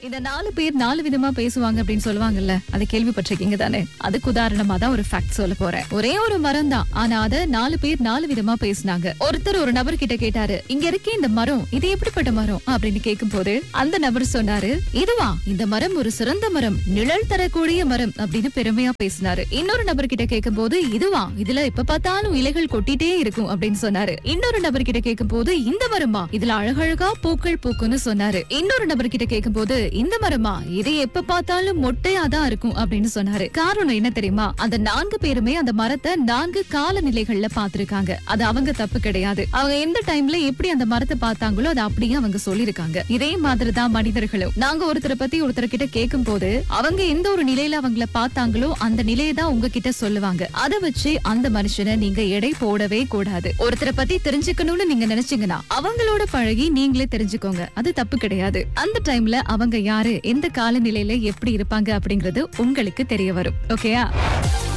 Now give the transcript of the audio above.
இந்த நாலு பேர் நாலு விதமா பேசுவாங்க அப்படின்னு சொல்லுவாங்கல்ல அதை கேள்விப்பட்டிருக்கீங்க தானே அதுக்கு உதாரணமா தான் ஒரு ஃபேக்ட் சொல்ல போறேன் ஒரே ஒரு மரம் தான் ஆனா அத நாலு பேர் நாலு விதமா பேசுனாங்க ஒருத்தர் ஒரு நபர் கிட்ட கேட்டாரு இங்க இருக்கே இந்த மரம் இது எப்படிப்பட்ட மரம் அப்படின்னு கேட்கும் போது அந்த நபர் சொன்னாரு இதுவா இந்த மரம் ஒரு சிறந்த மரம் நிழல் தரக்கூடிய மரம் அப்படின்னு பெருமையா பேசினாரு இன்னொரு நபர் கிட்ட கேட்கும் போது இதுவா இதுல எப்ப பார்த்தாலும் இலைகள் கொட்டிட்டே இருக்கும் அப்படின்னு சொன்னாரு இன்னொரு நபர் கிட்ட கேட்கும் போது இந்த மரமா இதுல அழகழகா பூக்கள் பூக்கும்னு சொன்னாரு இன்னொரு நபர் கிட்ட கேட்கும் போது இந்த மரமா இது எப்ப பார்த்தாலும் மொட்டையா தான் இருக்கும் அப்படின்னு சொன்னாரு காரணம் என்ன தெரியுமா அந்த நான்கு பேருமே அந்த மரத்தை நான்கு காலநிலைகள்ல பார்த்திருக்காங்க அது அவங்க தப்பு கிடையாது அவங்க எந்த டைம்ல எப்படி அந்த மரத்தை பார்த்தாங்களோ அதை அப்படியே அவங்க சொல்லிருக்காங்க இதே மாதிரி தான் மனிதர்களும் நாங்க ஒருத்தரை பத்தி ஒருத்தர் கிட்ட கேட்கும் போது அவங்க எந்த ஒரு நிலையில அவங்கள பார்த்தாங்களோ அந்த நிலையை தான் உங்ககிட்ட சொல்லுவாங்க அதை வச்சு அந்த மனுஷனை நீங்க எடை போடவே கூடாது ஒருத்தரை பத்தி தெரிஞ்சுக்கணும்னு நீங்க நினைச்சீங்கன்னா அவங்களோட பழகி நீங்களே தெரிஞ்சுக்கோங்க அது தப்பு கிடையாது அந்த டைம்ல அவங்க யாரு எந்த காலநிலையில எப்படி இருப்பாங்க அப்படிங்கறது உங்களுக்கு தெரிய வரும் ஓகேயா